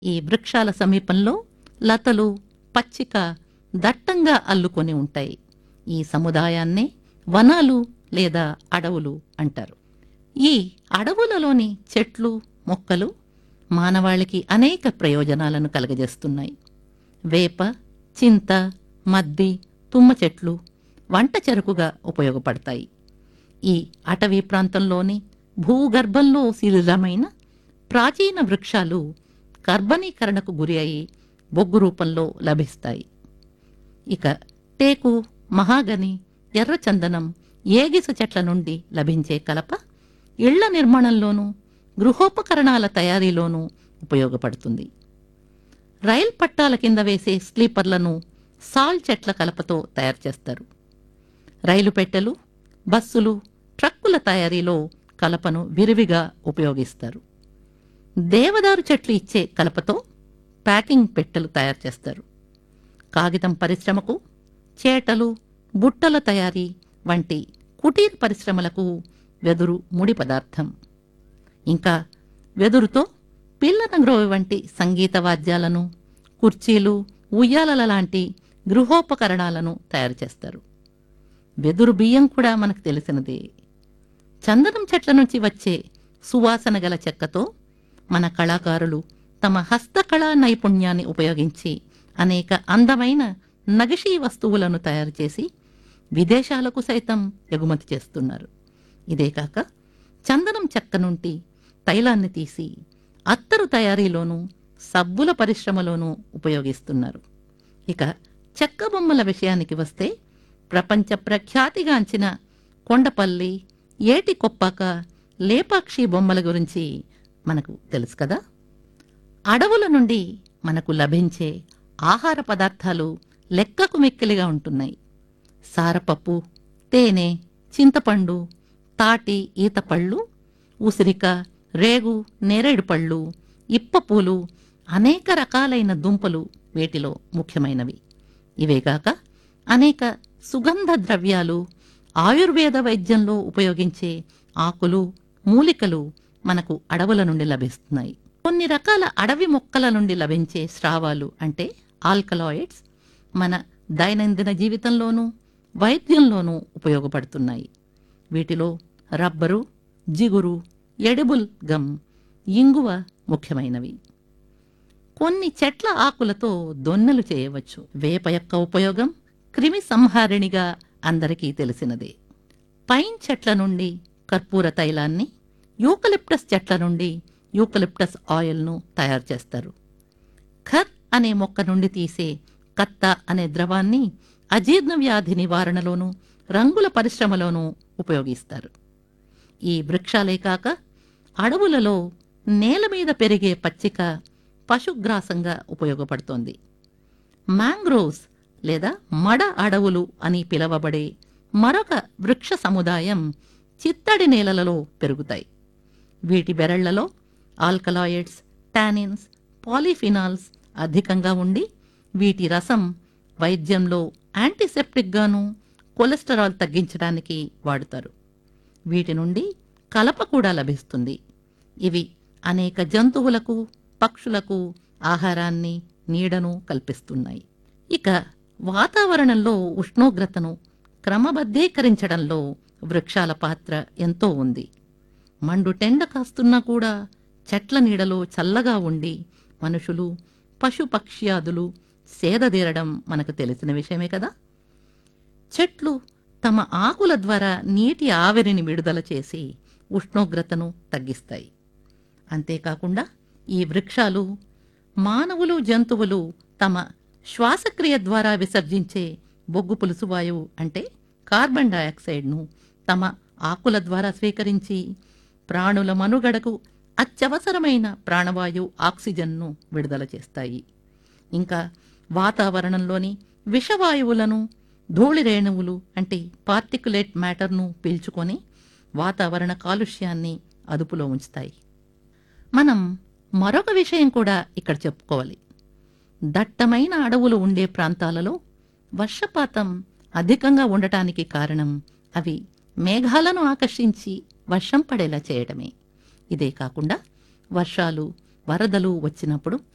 ఈ వృక్షాల సమీపంలో లతలు పచ్చిక దట్టంగా అల్లుకొని ఉంటాయి ఈ సముదాయాన్నే వనాలు లేదా అడవులు అంటారు ఈ అడవులలోని చెట్లు మొక్కలు మానవాళికి అనేక ప్రయోజనాలను కలగజేస్తున్నాయి వేప చింత మద్ది తుమ్మ చెట్లు వంట చెరుకుగా ఉపయోగపడతాయి ఈ అటవీ ప్రాంతంలోని భూగర్భంలో శిథిలమైన ప్రాచీన వృక్షాలు కర్బనీకరణకు గురి అయి బొగ్గు రూపంలో లభిస్తాయి ఇక టేకు మహాగని ఎర్రచందనం ఏగిస చెట్ల నుండి లభించే కలప ఇళ్ల నిర్మాణంలోనూ గృహోపకరణాల తయారీలోనూ ఉపయోగపడుతుంది రైల్ పట్టాల కింద వేసే స్లీపర్లను సాల్ చెట్ల కలపతో తయారు చేస్తారు రైలు పెట్టెలు బస్సులు ట్రక్కుల తయారీలో కలపను విరివిగా ఉపయోగిస్తారు దేవదారు చెట్లు ఇచ్చే కలపతో ప్యాకింగ్ పెట్టెలు తయారు చేస్తారు కాగితం పరిశ్రమకు చేటలు బుట్టల తయారీ వంటి కుటీర పరిశ్రమలకు వెదురు ముడి పదార్థం ఇంకా వెదురుతో పిల్లన గ్రోవి వంటి సంగీత వాద్యాలను కుర్చీలు ఉయ్యాలల లాంటి గృహోపకరణాలను తయారు చేస్తారు వెదురు బియ్యం కూడా మనకు తెలిసినదే చందనం చెట్ల నుంచి వచ్చే సువాసన గల చెక్కతో మన కళాకారులు తమ హస్తకళా నైపుణ్యాన్ని ఉపయోగించి అనేక అందమైన నగిషీ వస్తువులను తయారు చేసి విదేశాలకు సైతం ఎగుమతి చేస్తున్నారు ఇదే కాక చందనం చెక్క నుండి తైలాన్ని తీసి అత్తరు తయారీలోనూ సబ్బుల పరిశ్రమలోనూ ఉపయోగిస్తున్నారు ఇక చెక్క బొమ్మల విషయానికి వస్తే ప్రపంచ ప్రఖ్యాతిగాంచిన కొండపల్లి ఏటి కొప్పాక లేపాక్షి బొమ్మల గురించి మనకు తెలుసు కదా అడవుల నుండి మనకు లభించే ఆహార పదార్థాలు లెక్కకు మిక్కిలిగా ఉంటున్నాయి సారపప్పు తేనె చింతపండు తాటి ఈతపళ్ళు ఉసిరిక రేగు నేరేడు పళ్ళు ఇప్పపూలు అనేక రకాలైన దుంపలు వీటిలో ముఖ్యమైనవి ఇవేగాక అనేక సుగంధ ద్రవ్యాలు ఆయుర్వేద వైద్యంలో ఉపయోగించే ఆకులు మూలికలు మనకు అడవుల నుండి లభిస్తున్నాయి కొన్ని రకాల అడవి మొక్కల నుండి లభించే స్రావాలు అంటే ఆల్కలాయిడ్స్ మన దైనందిన జీవితంలోనూ వైద్యంలోనూ ఉపయోగపడుతున్నాయి వీటిలో రబ్బరు జిగురు ఎడిబుల్ గమ్ ఇంగువ ముఖ్యమైనవి కొన్ని చెట్ల ఆకులతో దొన్నెలు చేయవచ్చు వేప యొక్క ఉపయోగం క్రిమి సంహారిణిగా అందరికీ తెలిసినదే పైన్ చెట్ల నుండి కర్పూర తైలాన్ని యూకలిప్టస్ చెట్ల నుండి యూకలిప్టస్ ఆయిల్ను తయారు చేస్తారు ఖర్ అనే మొక్క నుండి తీసే కత్త అనే ద్రవాన్ని అజీర్ణ వ్యాధి నివారణలోనూ రంగుల పరిశ్రమలోనూ ఉపయోగిస్తారు ఈ వృక్షాలే కాక అడవులలో నేల మీద పెరిగే పచ్చిక పశుగ్రాసంగా ఉపయోగపడుతోంది మ్యాంగ్రోవ్స్ లేదా మడ అడవులు అని పిలవబడే మరొక వృక్ష సముదాయం చిత్తడి నేలలలో పెరుగుతాయి వీటి బెరళ్లలో ఆల్కలాయిడ్స్ టానిన్స్ పాలిఫినాల్స్ అధికంగా ఉండి వీటి రసం వైద్యంలో యాంటీసెప్టిక్గాను కొలెస్టరాల్ తగ్గించడానికి వాడుతారు వీటి నుండి కలప కూడా లభిస్తుంది ఇవి అనేక జంతువులకు పక్షులకు ఆహారాన్ని నీడను కల్పిస్తున్నాయి ఇక వాతావరణంలో ఉష్ణోగ్రతను క్రమబద్ధీకరించడంలో వృక్షాల పాత్ర ఎంతో ఉంది మండు టెండ కాస్తున్నా కూడా చెట్ల నీడలో చల్లగా ఉండి మనుషులు పశు పక్ష్యాదులు సేదదీరడం మనకు తెలిసిన విషయమే కదా చెట్లు తమ ఆకుల ద్వారా నీటి ఆవిరిని విడుదల చేసి ఉష్ణోగ్రతను తగ్గిస్తాయి అంతేకాకుండా ఈ వృక్షాలు మానవులు జంతువులు తమ శ్వాసక్రియ ద్వారా విసర్జించే బొగ్గు పులుసు వాయువు అంటే కార్బన్ డయాక్సైడ్ను తమ ఆకుల ద్వారా స్వీకరించి ప్రాణుల మనుగడకు అత్యవసరమైన ప్రాణవాయు ఆక్సిజన్ను విడుదల చేస్తాయి ఇంకా వాతావరణంలోని విషవాయువులను ధూళి రేణువులు అంటే పార్టికులేట్ మ్యాటర్ను పీల్చుకొని వాతావరణ కాలుష్యాన్ని అదుపులో ఉంచుతాయి మనం మరొక విషయం కూడా ఇక్కడ చెప్పుకోవాలి దట్టమైన అడవులు ఉండే ప్రాంతాలలో వర్షపాతం అధికంగా ఉండటానికి కారణం అవి మేఘాలను ఆకర్షించి వర్షం పడేలా చేయడమే ఇదే కాకుండా వర్షాలు వరదలు వచ్చినప్పుడు